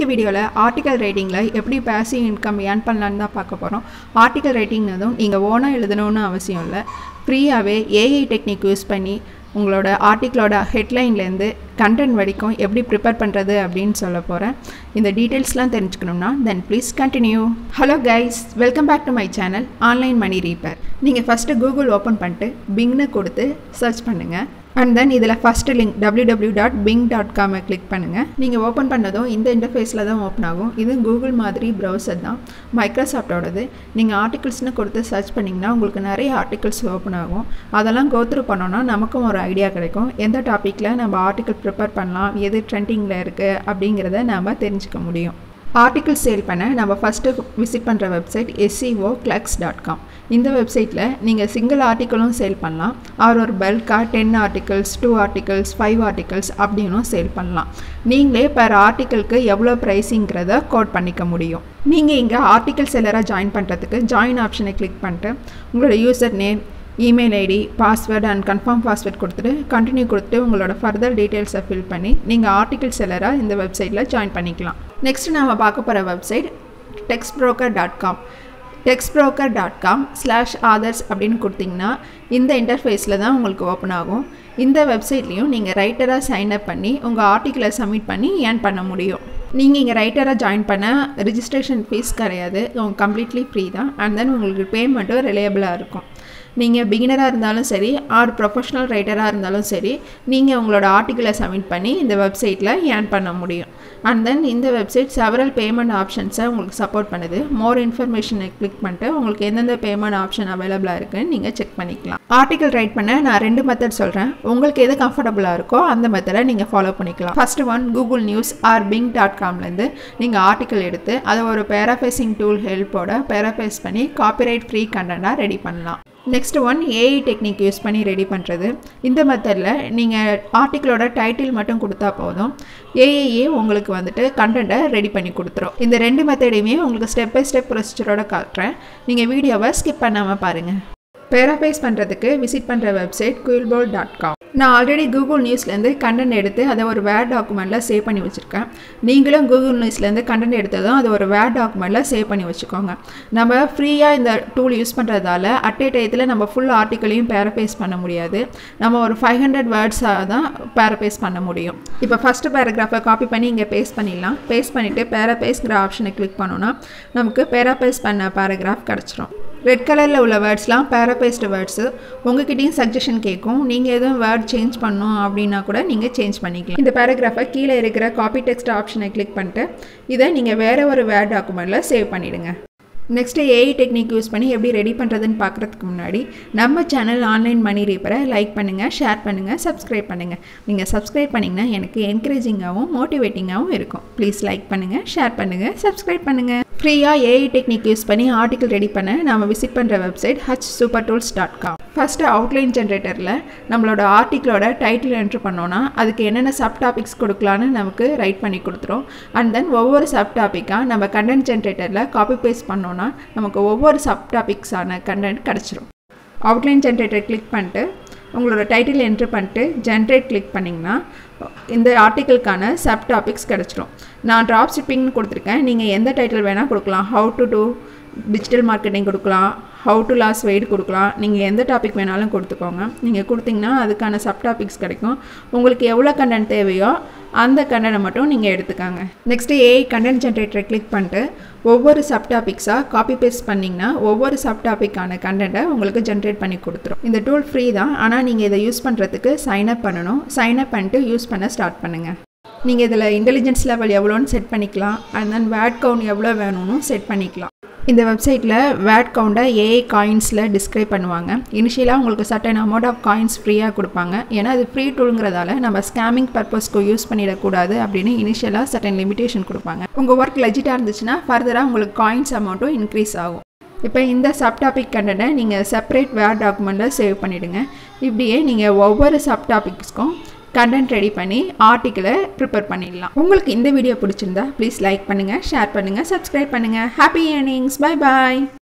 இன்னைக்கு வீடியோவில் ஆர்டிக்கல் ரைட்டிங்கில் எப்படி பேசிவ் இன்கம் ஏர்ன் பண்ணலான்னு தான் பார்க்க போகிறோம் ஆர்டிக்கல் ரைட்டிங்னதும் நீங்கள் ஓனாக எழுதணும்னு அவசியம் இல்லை ஃப்ரீயாகவே ஏஐ டெக்னிக் யூஸ் பண்ணி உங்களோட ஆர்டிக்கிளோட ஹெட்லைன்லேருந்து கண்டென்ட் வரைக்கும் எப்படி ப்ரிப்பேர் பண்ணுறது அப்படின்னு சொல்ல போகிறேன் இந்த டீட்டெயில்ஸ்லாம் தெரிஞ்சுக்கணும்னா then please continue hello guys welcome back to my channel online money reaper நீங்கள் ஃபஸ்ட்டு கூகுள் ஓப்பன் பண்ணிட்டு பிங்னு கொடுத்து சர்ச் பண்ணுங்கள் அண்ட் தென் இதில் first link W W dot Bing dot காமை கிளிக் பண்ணுங்கள் நீங்கள் ஓப்பன் பண்ணதும் இந்த இன்டர்ஃபேஸில் தான் ஓப்பன் ஆகும் இது கூகுள் மாதிரி ப்ரௌசர் தான் மைக்ரோசாஃப்டோடது நீங்கள் ஆர்டிகல்ஸ்னு கொடுத்து சர்ச் பண்ணிங்கன்னா உங்களுக்கு நிறைய ஆர்டிகல்ஸ் ஓப்பன் ஆகும் அதெல்லாம் கோத்ரூ பண்ணோன்னா நமக்கும் ஒரு ஐடியா கிடைக்கும் எந்த டாப்பிக்கில் நம்ம ஆர்டிக்கல் ப்ரிப்பேர் பண்ணலாம் எது ட்ரெண்டிங்கில் இருக்குது அப்படிங்கிறத நம்ம தெரிஞ்சுக்க முடியும் ஆர்டிக்கிள் சேல் பண்ண நம்ம ஃபஸ்ட்டு விசிட் பண்ணுற website SEO clerks dot com இந்த வெப்சைட்டில் நீங்கள் சிங்கிள் ஆர்டிக்கலும் சேல் பண்ணலாம் அவர் ஒரு பல்காக ten articles two articles five articles அப்படின்னும் சேல் பண்ணலாம் நீங்களே பர் ஆர்டிக்கலுக்கு எவ்வளோ ப்ரைஸிங்கிறத கோட் பண்ணிக்க முடியும் நீங்கள் இங்கே ஆர்டிக்கல் செல்லராக ஜாயின் பண்ணுறதுக்கு ஜாயின் ஆப்ஷனை கிளிக் பண்ணிட்டு உங்களோட user name email ID password and confirm password கொடுத்துட்டு கண்டினியூ கொடுத்துட்டு உங்களோட ஃபர்தர் டீட்டெயில்ஸை ஃபில் பண்ணி நீங்கள் ஆர்டிக்கல் செல்லராக இந்த வெப்சைட்டில் ஜாயின் பண்ணிக்கலாம் நெக்ஸ்ட் நாம் பார்க்க போகிற website text broker dot com text broker dot com slash authors அப்படின்னு கொடுத்தீங்கன்னா இந்த இன்டர்ஃபேஸில் தான் உங்களுக்கு ஓப்பன் ஆகும் இந்த வெப்சைட்லேயும் நீங்கள் ரைட்டராக சைன் அப் பண்ணி உங்கள் ஆர்டிக்கிளை சப்மிட் பண்ணி ஏர்ன் பண்ண முடியும் நீங்கள் இங்கே ரைட்டராக ஜாயின் பண்ண ரிஜிஸ்ட்ரேஷன் ஃபீஸ் கிடையாது கம்ப்ளீட்லி ஃப்ரீ தான் அண்ட் தென் உங்களுக்கு பேமெண்ட்டும் ரிலையபிளாக இருக்கும் நீங்கள் பிகினராக இருந்தாலும் சரி ஆர் ப்ரொஃபஷ்னல் ரைட்டராக இருந்தாலும் சரி நீங்கள் உங்களோட ஆர்டிக்கிளை சப்மிட் பண்ணி இந்த வெப்சைட்டில் ஏர்ன் பண்ண முடியும் அண்ட் தென் இந்த வெப்சைட் செவரல் பேமெண்ட் ஆப்ஷன்ஸை உங்களுக்கு சப்போர்ட் பண்ணுது மோர் இன்ஃபர்மேஷனை கிளிக் பண்ணிட்டு உங்களுக்கு எந்தெந்த பேமெண்ட் ஆப்ஷன் அவைலபிளாக இருக்குன்னு நீங்கள் செக் பண்ணிக்கலாம் ஆர்டிக்கல் ரைட் பண்ண நான் ரெண்டு மெத்தட் சொல்கிறேன் உங்களுக்கு எது கம்ஃபர்டபுளாக இருக்கோ அந்த மெத்தடை நீங்கள் ஃபாலோ பண்ணிக்கலாம் first one Google news or Bing dot காம்லேருந்து நீங்கள் ஆர்டிக்கல் எடுத்து அதை ஒரு பேராஃபேசிங் டூல் ஹெல்ப்போட பேராஃபேஸ் பண்ணி காப்பிரைட் ஃப்ரீ கண்டென்ட்டாக ரெடி பண்ணலாம் next one AI technique use பண்ணி ரெடி பண்ணுறது இந்த மெத்தடில் நீங்கள் ஆர்டிக்கிளோட டைட்டில் மட்டும் கொடுத்தா போதும் ஏஐஏ உங்களுக்கு வந்துட்டு கண்டென்ட்டை ரெடி பண்ணி கொடுத்துரும் இந்த ரெண்டு மெத்தடையுமே உங்களுக்கு ஸ்டெப் பை ஸ்டெப் ப்ரொசீஜரோட காட்டுறேன் நீங்கள் வீடியோவை ஸ்கிப் பண்ணாமல் பாருங்கள் பேராபைஸ் பண்ணுறதுக்கு விசிட் பண்ணுற வெப்சைட் குயில்போல் டாட் காம் நான் ஆல்ரெடி கூகுள் நியூஸ்லேருந்து கண்டென்ட் எடுத்து அதை ஒரு வேர்ட் டாக்குமெண்ட்டில் சேவ் பண்ணி வச்சுருக்கேன் நீங்களும் கூகுள் நியூஸ்லேருந்து கண்டென்ட் எடுத்ததும் அது ஒரு வேர்ட் டாக்குமெண்ட்டில் சேவ் பண்ணி வச்சுக்கோங்க நம்ம ஃப்ரீயாக இந்த டூல் யூஸ் பண்ணுறதால அட் ஏ டயத்தில் நம்ம ஃபுல் ஆர்டிக்கலையும் பேரபைஸ் பண்ண முடியாது நம்ம ஒரு ஃபைவ் ஹண்ட்ரட் வேர்ட்ஸாக தான் பேரபைஸ் பண்ண முடியும் இப்போ ஃபஸ்ட்டு பேராகிராஃபை காப்பி பண்ணி இங்கே பேஸ்ட் பண்ணிடலாம் பேஸ்ட் பண்ணிவிட்டு பேரபைஸ்ங்கிற ஆப்ஷனை கிளிக் பண்ணோன்னா நமக்கு பேராபைஸ் பண்ண பேராகிராஃப் கிடச்சிரும் ரெட் கலரில் உள்ள வேர்ட்ஸ்லாம் பேரபைஸ்டு வேர்ட்ஸு உங்ககிட்டயும் சஜஷன் கேட்கும் நீங்கள் எதுவும் வேர்ட் சேஞ்ச் பண்ணணும் அப்படின்னா கூட நீங்கள் சேஞ்ச் பண்ணிக்கலாம் இந்த பேராகிராஃபை கீழே இருக்கிற காப்பி டெக்ஸ்ட் ஆப்ஷனை கிளிக் பண்ணிட்டு இதை நீங்கள் வேறு ஒரு வேர்ட் டாக்குமெண்ட்டில் சேவ் பண்ணிவிடுங்க நெக்ஸ்ட்டு ஏஐ டெக்னிக் யூஸ் பண்ணி எப்படி ரெடி பண்ணுறதுன்னு பார்க்குறதுக்கு முன்னாடி நம்ம சேனல் ஆன்லைன் மணி ரீப்பரை லைக் பண்ணுங்கள் ஷேர் பண்ணுங்கள் சப்ஸ்கிரைப் பண்ணுங்கள் நீங்கள் சப்ஸ்கிரைப் பண்ணிங்கன்னா எனக்கு என்கரேஜிங்காகவும் மோட்டிவேட்டிங்காகவும் இருக்கும் ப்ளீஸ் லைக் பண்ணுங்கள் ஷேர் பண்ணுங்கள் சப்ஸ்கிரைப் பண்ணுங்கள் ஃப்ரீயாக ஏஐ டெக்னிக் யூஸ் பண்ணி ஆர்டிக்கல் ரெடி பண்ண நம்ம விசிட் பண்ணுற website H super tools dot com first outline ஜென்ரேட்டரில் நம்மளோட ஆர்டிக்கிளோட டைட்டில் என்ட்ரு பண்ணோன்னா அதுக்கு என்னென்ன சப் டாபிக்ஸ் கொடுக்கலான்னு நமக்கு ரைட் பண்ணி கொடுத்துரும் அண்ட் தென் ஒவ்வொரு சப் டாப்பிக்காக நம்ம கண்டென்ட் ஜென்ரேட்டரில் காப்பி பேஸ்ட் பண்ணோன்னா நமக்கு ஒவ்வொரு சப் டாபிக்ஸான கண்டென்ட் கிடச்சிரும் அவுட்லைன் ஜென்ரேட்டர் கிளிக் பண்ணிட்டு உங்களோட டைட்டில் என்ட்ரு பண்ணிட்டு ஜென்ரேட் கிளிக் பண்ணிங்கன்னா இந்த ஆர்டிக்கிளுக்கான சப் டாபிக்ஸ் கிடச்சிரும் நான் ட்ராப் ஷிப்பிங்னு கொடுத்துருக்கேன் நீங்கள் எந்த டைட்டில் வேணால் கொடுக்கலாம் how to do digital marketing கொடுக்கலாம் ஹவு டு லாஸ் வெயிட் கொடுக்கலாம் நீங்கள் எந்த டாபிக் வேணாலும் கொடுத்துக்கோங்க நீங்கள் கொடுத்தீங்கன்னா அதுக்கான சப் டாபிக்ஸ் கிடைக்கும் உங்களுக்கு எவ்வளோ கண்டென்ட் தேவையோ அந்த கண்டென்ட்டை மட்டும் நீங்கள் எடுத்துக்காங்க நெக்ஸ்ட்டு ஏஐ கண்டென்ட் ஜென்ரேட்டரை கிளிக் பண்ணிட்டு ஒவ்வொரு சப் டாபிக்ஸாக காப்பி பேஸ்ட் பண்ணிங்கன்னா ஒவ்வொரு சப் டாப்பிக்கான கண்டென்ட்டை உங்களுக்கு ஜென்ரேட் பண்ணி கொடுத்துரும் இந்த டூல் ஃப்ரீ தான் ஆனால் நீங்கள் இதை யூஸ் பண்ணுறதுக்கு சைன் அப் பண்ணணும் சைன் அப் பண்ணிட்டு யூஸ் பண்ண ஸ்டார்ட் பண்ணுங்கள் நீங்கள் இதில் இன்டெலிஜென்ஸ் லெவல் எவ்வளோன்னு செட் பண்ணிக்கலாம் அண்ட் தென் வேட் கவுண்ட் எவ்வளோ வேணும்னு செட் பண்ணிக்கலாம் இந்த வெப்சைட்டில் வேட் கவுண்டை ஏஐ காயின்ஸில் டிஸ்கிரைப் பண்ணுவாங்க இனிஷியலாக உங்களுக்கு சட்டன் அமௌண்ட் ஆஃப் காயின்ஸ் ஃப்ரீயாக கொடுப்பாங்க ஏன்னா அது ஃப்ரீ டூலுங்கிறதால நம்ம ஸ்கேமிங் பர்பஸ்க்கு யூஸ் பண்ணிடக்கூடாது அப்படின்னு இனிஷியலாக சட்டன் லிமிடேஷன் கொடுப்பாங்க உங்கள் ஒர்க் லெஜிட்டாக இருந்துச்சுன்னா ஃபர்தராக உங்களுக்கு காயின்ஸ் அமௌண்ட்டும் இன்க்ரீஸ் ஆகும் இப்போ இந்த சப் டாபிக் கண்டனை நீங்கள் செப்பரேட் வேர்ட் டாக்குமெண்ட்டில் சேவ் பண்ணிவிடுங்க இப்படியே நீங்கள் ஒவ்வொரு சப் டாபிக்ஸ்க்கும் கண்டென்ட் ரெடி பண்ணி ஆர்டிக்கிளை ப்ரிப்பேர் பண்ணிடலாம் உங்களுக்கு இந்த வீடியோ பிடிச்சிருந்தா ப்ளீஸ் லைக் பண்ணுங்கள் ஷேர் பண்ணுங்கள் சப்ஸ்கிரைப் பண்ணுங்கள் ஹாப்பி ஏர்னிங்ஸ் பை பாய்